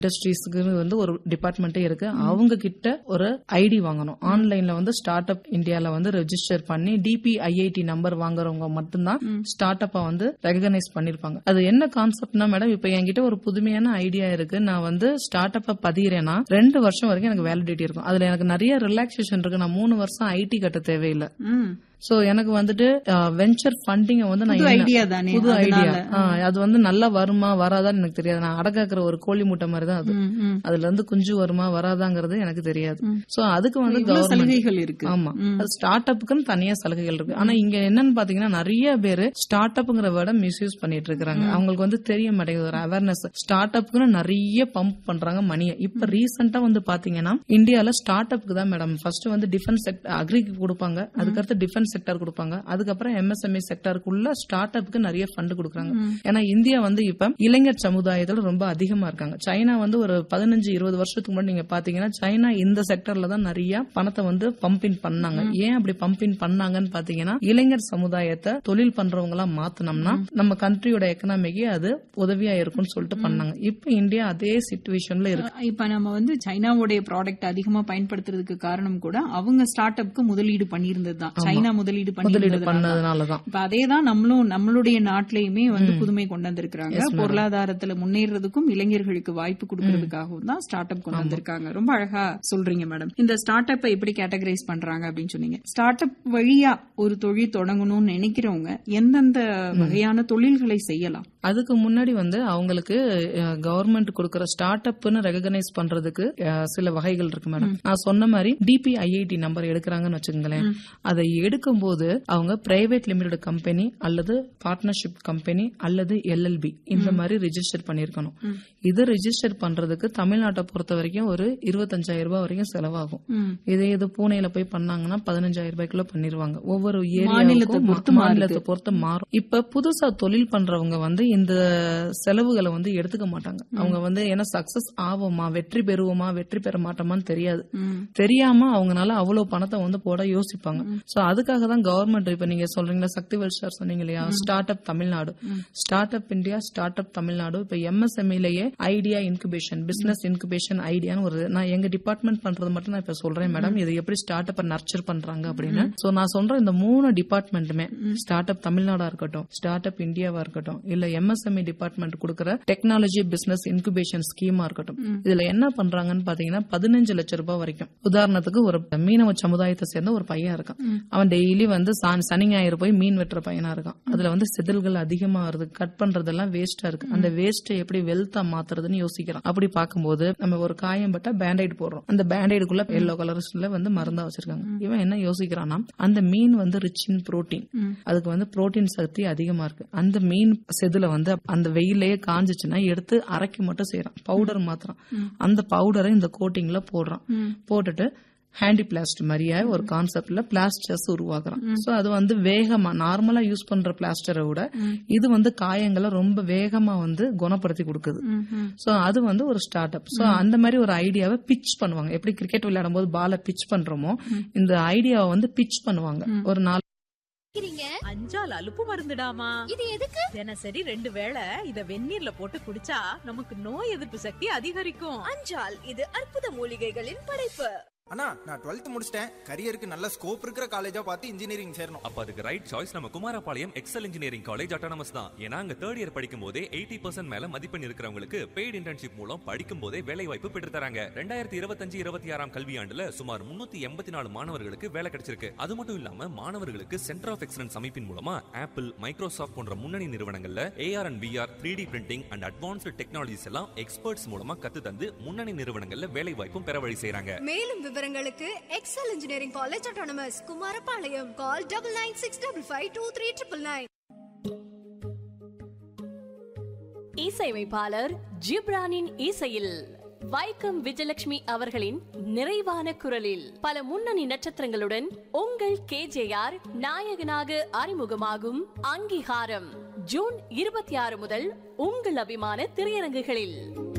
இண்டஸ்ட்ரீஸ்க்கு வந்து ஒரு டிபார்ட்மெண்ட்டே இருக்கு அவங்க கிட்ட ஒரு ஐடி வாங்கணும் ஆன்லைன்ல வந்து ஸ்டார்ட் அப் இந்தியால வந்து ரெஜிஸ்டர் பண்ணி டிபி ஐஐடி நம்பர் வாங்குறவங்க மட்டும்தான் ஸ்டார்ட் அப்ப வந்து ரெகனைஸ் பண்ணிருப்பாங்க அது என்ன கான்செப்ட்னா மேடம் இப்ப என்கிட்ட ஒரு புதுமையான ஐடியா இருக்கு நான் வந்து ஸ்டார்ட் அப்ப பதிகிறேன்னா ரெண்டு வருஷம் வரைக்கும் எனக்கு வேலிடிட்டி இருக்கும் அதுல எனக்கு நிறைய ரிலாக்ஸேஷன் இருக்கு நான் மூணு வருஷம் ஐடி கட்ட தேவையில்லை ம். சோ எனக்கு வந்துட்டு வெஞ்சர் ஃபண்டிங் வந்து நான் புது என்ன- ஐடியா தானே புது ஐடியா அதனால. அது வந்து நல்லா வருமா வராதான்னு எனக்கு தெரியாது நான் அடக்காக்குற ஒரு கோழி முட்டை மாதிரி தான் அது ம், ம். அதுல இருந்து குஞ்சு வருமா வராதாங்கிறது எனக்கு தெரியாது சோ அதுக்கு வந்து இவ்வளவு கவர்மெண்ட் சலுகைகள் இருக்கு ஆமா ம். அது ஸ்டார்ட் அப்புக்குன்னு தனியா சலுகைகள் இருக்கு ஆனா இங்க என்னன்னு பாத்தீங்கன்னா நிறைய பேரு ஸ்டார்ட் அப்ங்கிற வேர்டை மிஸ்யூஸ் பண்ணிட்டு இருக்காங்க அவங்களுக்கு வந்து தெரிய மாட்டேங்குது ஒரு அவேர்னஸ் ஸ்டார்ட் அப்புக்குன்னு நிறைய பம்ப் பண்றாங்க மணியை இப்ப ரீசெண்டா வந்து பாத்தீங்கன்னா இந்தியால ஸ்டார்ட் அப்புக்கு தான் மேடம் ஃபர்ஸ்ட் வந்து டிஃபென்ஸ் செக்டர் அக்ரிக்கு கொடுப்பாங்க அதுக்கடுத்து டிஃபென்ஸ் செக்டர் கொடுப்பாங்க அதுக்கப்புறம் எம்எஸ்எம்இ செக்டருக்குள்ள ஸ்டார்ட் அப்புக்கு நிறைய ஃபண்ட் கொடுக்குறாங்க ஏன்னா இந்தியா வந்து இப்ப இளைஞர் சமுதாயத்துல ரொம்ப அதிகமா இருக்காங்க சைனா வந்து ஒரு பதினஞ்சு இருபது வருஷத்துக்கு முன்னாடி நீங்க பாத்தீங்கன்னா சைனா இந்த செக்டர்ல தான் நிறைய பணத்தை வந்து பம்பின் பண்ணாங்க ஏன் அப்படி பம்பின் பண்ணாங்கன்னு பாத்தீங்கன்னா இளைஞர் சமுதாயத்தை தொழில் பண்றவங்க எல்லாம் மாத்தினோம்னா நம்ம கண்ட்ரியோட எக்கனாமிக்கு அது உதவியா இருக்கும்னு சொல்லிட்டு பண்ணாங்க இப்ப இந்தியா அதே சிச்சுவேஷன்ல இருக்கு இப்ப நம்ம வந்து சைனாவுடைய ப்ராடக்ட் அதிகமா பயன்படுத்துறதுக்கு காரணம் கூட அவங்க ஸ்டார்ட் அப்க்கு முதலீடு பண்ணியிருந்தது தான் சைனா முதலீடு முதலீடு பண்ணியிருந்தது பண்ணதுனாலதான் இப்ப அதே தான் நம்மளும் நம்மளுடைய நாட்டிலயுமே வந்து புதுமை கொண்டு வந்திருக்கிறாங்க பொருளாதாரத்துல முன்னேறதுக்கும் இளைஞர்களுக்கு வாய்ப்பு கொடுக்கறதுக்காகவும் தான் ஸ்டார்ட் அப் கொண்டு வந்திருக்காங்க ரொம்ப அழகா சொல்றீங்க மேடம் இந்த ஸ்டார்ட் அப்பை எப்படி கேட்டகரைஸ் பண்றாங்க அப்படின்னு சொன்னீங்க ஸ்டார்ட் அப் வழியா ஒரு தொழில் தொடங்கணும்னு நினைக்கிறவங்க எந்தெந்த வகையான தொழில்களை செய்யலாம் அதுக்கு முன்னாடி வந்து அவங்களுக்கு கவர்மெண்ட் கொடுக்கற ஸ்டார்ட் அப்னு ரெகனைஸ் பண்றதுக்கு அஹ், சில வகைகள் இருக்கு மேடம் நான் சொன்ன மாதிரி டிபி ஐஐடி நம்பர் எடுக்கிறாங்கன்னு வச்சுக்கோங்களேன் அதை எடுக்கும்போது அவங்க பிரைவேட் லிமிடெட் கம்பெனி அல்லது பார்ட்னர்ஷிப் கம்பெனி அல்லது எல்எல்பி இந்த மாதிரி ரெஜிஸ்டர் பண்ணிருக்கணும் இது ரெஜிஸ்டர் பண்றதுக்கு தமிழ்நாட்டை பொறுத்த வரைக்கும் ஒரு இருபத்தஞ்சாயிரம் ரூபாய் வரைக்கும் செலவாகும் ம். இதே இது பூனேல போய் பண்ணாங்கன்னா பதினஞ்சாயிரம் ரூபாய்க்குள்ள பண்ணிருவாங்க ஒவ்வொரு மாநிலத்தை ஏரியாவுக்கும் பொறுத்து மா- மாநிலத்தை பொறுத்து மாறும் இப்ப புதுசா தொழில் பண்றவங்க வந்து இந்த செலவுகளை வந்து எடுத்துக்க மாட்டாங்க அவங்க வந்து ஏன்னா சக்சஸ் ஆவோமா வெற்றி பெறுவோமா வெற்றி பெற மாட்டோமான்னு தெரியாது ம். தெரியாம அவங்கனால அவ்வளவு பணத்தை வந்து போட யோசிப்பாங்க சோ அதுக்காக தான் கவர்மெண்ட் இப்ப நீங்க சொல்றீங்களா சக்திவேல் சார் சொன்னீங்க இல்லையா start up Tamil Nadu start up India start up Tamil Nadu இப்ப எம்எஸ்எம்இலயே ஐடியா இன்குபேஷன் பிசினஸ் இன்குபேஷன் ஐடியான்னு ஒரு நான் எங்க டிபார்ட்மெண்ட் பண்றது மட்டும் நான் இப்ப சொல்றேன் மேடம் இது எப்படி ஸ்டார்ட் அப் நர்ச்சர் பண்றாங்க அப்படின்னு சோ நான் சொல்றேன் இந்த மூணு டிபார்ட்மெண்ட்டுமே ஸ்டார்ட் அப் தமிழ்நாடா இருக்கட்டும் ஸ்டார்ட் அப் இந்தியாவா இருக்கட்டும் இல்ல எம்எஸ்எம்இ டிபார்ட்மெண்ட் கொடுக்கற டெக்னாலஜி பிசினஸ் இன்குபேஷன் ஸ்கீமா இருக்கட்டும் இதுல என்ன பண்றாங்கன்னு பாத்தீங்கன்னா பதினஞ்சு லட்சம் ரூபாய் வரைக்கும் உதாரணத்துக்கு ஒரு மீனவ சமுதாயத்தை சேர்ந்த ஒரு பையன் இருக்கான் அவன் டெய்லி வந்து சா- சனி ஞாயிறு போய் மீன் வெட்டுற பையனா இருக்கான் அதுல வந்து செதில்கள் அதிகமா வருது கட் பண்றதெல்லாம் வேஸ்டா இருக்கு அந்த வேஸ்ட்டை எப்படி வெல்த்தா மாத்துறதுன்னு யோசிக்கிறான் அப்படி பார்க்கும்போது நம்ம ஒரு காயம் பட்டா பேண்டைட் போடுறோம் அந்த பேண்டைடுக்குள்ள எல்லோ கலர்ஸ்ல வந்து மருந்தா வச்சிருக்காங்க இவன் என்ன யோசிக்கிறான்னா அந்த மீன் வந்து ரிச் இன் புரோட்டீன் அதுக்கு வந்து புரோட்டீன் சக்தி அதிகமா இருக்கு அந்த மீன் செதுல வந்து அந்த வெயிலேயே காஞ்சிச்சுன்னா எடுத்து அரைக்க மட்டும் செய்யறான் பவுடர் மாத்திரம் அந்த பவுடரை இந்த கோட்டிங்ல போடுறான் போட்டுட்டு ஹேண்டி பிளாஸ்ட் மாதிரியே ஒரு கான்செப்ட்ல பிளாஸ்டர்ஸ் உருவாக்குறான் சோ அது வந்து வேகமா நார்மலா யூஸ் பண்ற பிளாஸ்டரை விட இது வந்து காயங்களை ரொம்ப வேகமா வந்து குணப்படுத்தி கொடுக்குது சோ அது வந்து ஒரு ஸ்டார்ட் அப் சோ அந்த மாதிரி ஒரு ஐடியாவை பிச் பண்ணுவாங்க எப்படி கிரிக்கெட் விளையாடும் போது பாலை பிச் பண்றோமோ இந்த ஐடியாவை வந்து பிச் பண்ணுவாங்க ஒரு நாலு இருக்கிறீங்க அஞ்சால் அலுப்பு மருந்துடாமா இது எதுக்கு தினசரி ரெண்டு வேளை இத வெந்நீர்ல போட்டு குடிச்சா நமக்கு நோய் எதிர்ப்பு சக்தி அதிகரிக்கும் அஞ்சால் இது அற்புத மூலிகைகளின் படைப்பு அண்ணா நான் டுவெல்த் முடிச்சிட்டேன் கரியருக்கு நல்ல ஸ்கோப் இருக்கிற காலேஜா பார்த்து இன்ஜினியரிங் சேரணும் அப்ப அதுக்கு ரைட் சாய்ஸ் நம்ம Kumarapalayam Excel engineering college autonomous தான் ஏன்னா அங்க தேர்ட் இயர் படிக்கும் போதே எயிட்டி பர்சன்ட் மேல மதிப்பெண் இருக்கிறவங்களுக்கு பெய்டு இன்டர்ன்ஷிப் மூலம் படிக்கும் போதே வேலை வாய்ப்பு பெற்று தராங்க ரெண்டாயிரத்தி இருபத்தஞ்சு இருபத்தி ஆறாம் கல்வியாண்டுல சுமார் முன்னூத்தி எண்பத்தி நாலு மாணவர்களுக்கு வேலை கிடைச்சிருக்கு அது மட்டும் இல்லாம மாணவர்களுக்கு சென்டர் ஆஃப் எக்ஸலன்ஸ் அமைப்பின் மூலமா ஆப்பிள் மைக்ரோசாஃப்ட் போன்ற முன்னணி நிறுவனங்கள்ல AR and VR three D printing and advanced technologies எல்லாம் எக்ஸ்பர்ட்ஸ் மூலமா கத்து தந்து முன்னணி நிறுவனங்கள்ல வேலை வாய்ப்பும் பெற வழி செய்றாங்க மேலும் விவரங்களுக்கு Excel engineering college autonomous Kumarapalayam call double nine six double five two three triple nine இசையமைப்பாளர் ஜிப்ரானின் இசையில் வைக்கம் விஜயலட்சுமி அவர்களின் நிறைவான குரலில் பல முன்னணி நட்சத்திரங்களுடன் உங்கள் கேஜேஆர் நாயகனாக அறிமுகமாகும் அங்கீகாரம் ஜூன் இருபத்தி ஆறு முதல் உங்கள் அபிமான திரையரங்குகளில்